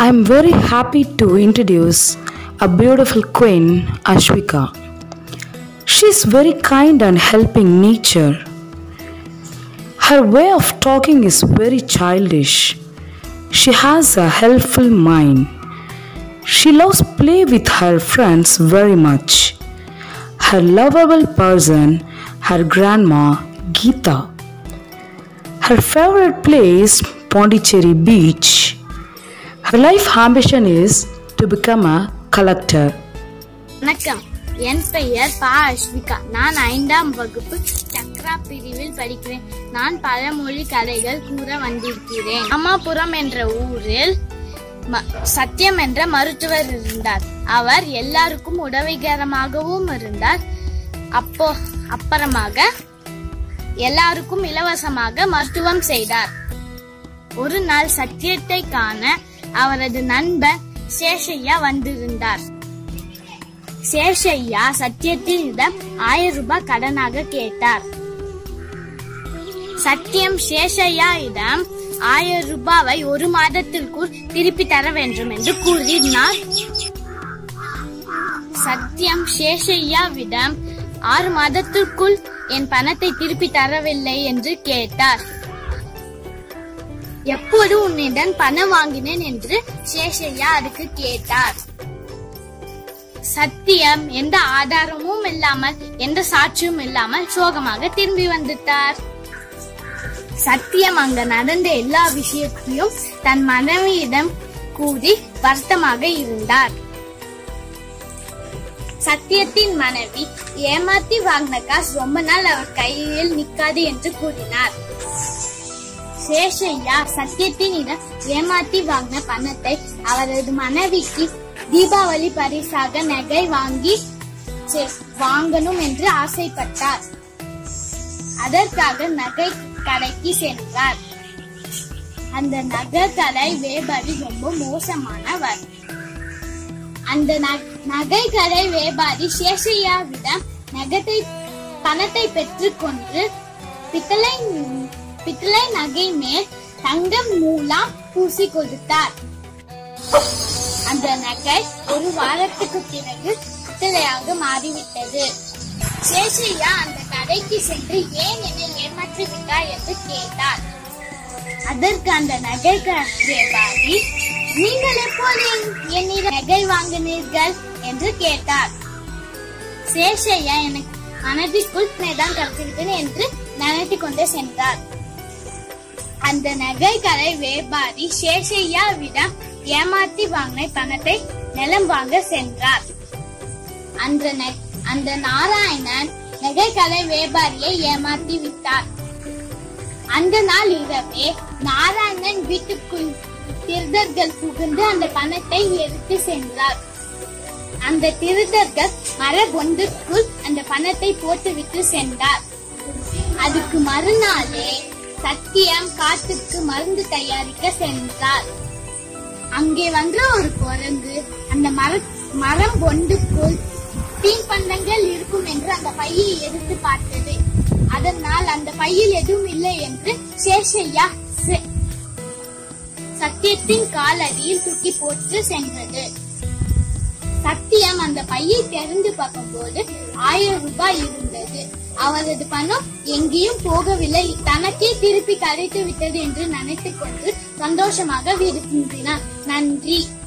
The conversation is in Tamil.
I'm very happy to introduce a beautiful queen, Ashwika. She's very kind and helping nature. Her way of talking is very childish. She has a helpful mind. She loves play with her friends very much. Her lovable person, her grandma Geeta. Her favorite place, Pondicherry Beach. Her life ambition is to become a collector. வணக்கம் என் பெயர் பா அஸ்விகா நான் ஐந்தாம் வகுப்பு சக்ரா பிரிவில் படிக்கிறேன் நான் பழமொழி கதைகள் கூற வந்திருக்கிறேன் அம்மாபுரம் என்ற ஊரில் ம- சத்யம் என்ற மருத்துவர் இருந்தார் அவர் எல்லாருக்கும் உதவிகரமாகவும் இருந்தார் அப்போ அப்புறமாக எல்லாருக்கும் இலவசமாக மருத்துவம் செய்தார் ஒரு நாள் சத்தியத்தை காண அவரது நண்பர் சேஷையா வந்திருந்தார் சேஷையா சத்தியத்தினிடம் ஆயிரம் ரூபாய் கடனாக கேட்டார் சத்தியம் சேஷையாயிடம் ஆயிரம் ரூபாவை ஒரு மாதத்திற்குள் திருப்பி தர வேண்டும் என்று கூறினார் சத்தியம் சேஷையாவிடம் ஆறு மாதத்திற்குள் என் பணத்தை திருப்பி தரவில்லை என்று கேட்டார் எப்போது உன்னிடம் பணம் வாங்கினேன் என்று சேஷையா அதுக்கு கேட்டார் சத்தியம் எந்த ஆதாரமும் இல்லாமல் எந்த சாட்சியும் இல்லாமல் சோகமாக திரும்பி வந்துட்டார் சத்தியம் அங்க நடந்த எல்லா விஷயத்தையும் தன் மனைவியிடம் கூறி வருத்தமாக இருந்தார் சத்தியத்தின் மனைவி ஏமாத்தி வாங்கின காசு ரொம்ப நாள் அவர் கையில் நிக்காது என்று கூறினார் சேஷையா சத்தியத்தினிடம் ஏமாத்தி வாங்கின பணத்தை அவரது மனைவிக்கு தீபாவளி பரிசாக நகை வாங்கி செ- வாங்கணும் என்று ஆசைப்பட்டார் அதற்காக நகை கடைக்கு சென்றார் அந்த நகை கடை வியாபாரி ரொம்ப மோசமானவர் அந்த ந- நகை கடை வியாபாரி சேஷையாவிடம் நகத்தை பணத்தை பெற்றுக்கொண்டு பித்தளை பித்தளை நகை மேல் தங்கம் மூலம் பூசி கொடுத்தார் அந்த நகை ஒரு வாரத்துக்கு பிறகு பித்தளையாக மாறிவிட்டது சேஷையா அந்த கடைக்கு சென்று ஏன் என்னை ஏமாற்றி விட்டாய் என்று கேட்டார் அதற்கு அந்த நகை வியாபாரி நீங்கள் எப்போது என்- என்னிடம் நகை வாங்கினீர்கள் என்று கேட்டார் சேஷையா எனக்கு மனதிற்குள் தான் கற்றுவிட்டேன் என்று நினைத்துக் கொண்டே சென்றார் அந்த நகை கடை வியாபாரி சேஷையாவிடம் ஏமாத்தி வாங்கின பணத்தை நிலம் வாங்க சென்றார் அந்த நெ- அந்த நாராயணன் நகை கடை வியாபாரியை ஏமாத்தி விட்டார் அந்த நாள் இரவே நாராயணன் வீட்டுக்குள் திருடர்கள் புகுந்து அந்த பணத்தை எடுத்து சென்றார் அந்த திருடர்கள் மரபொன்றுக்குள் அந்த பணத்தை போட்டுவிட்டு சென்றார் அதுக்கு மறுநாளே சத்தியம் காட்டுக்கு மருந்து தயாரிக்க சென்றார் அங்கே வந்த ஒரு குரங்கு அந்த மர மரம் பொண்டுக்குள் தீப்பந்தங்கள் இருக்கும் என்று அந்த பையை எடுத்து பார்த்தது அதனால் அந்த பையில் எதுவும் இல்லை என்று சேஷையா செ- சத்தியத்தின் காலடியில் தூக்கி போட்டு சென்றது சத்தியம் அந்த பையை திறந்து பார்க்கும்போது ஆயிரம் ரூபாய் இருந்தது அவரது பணம் எங்கேயும் போகவில்லை தனக்கே திருப்பி கிடைத்து விட்டது என்று நினைத்துக் கொண்டு சந்தோஷமாக வீடு திரும்பினார் நன்றி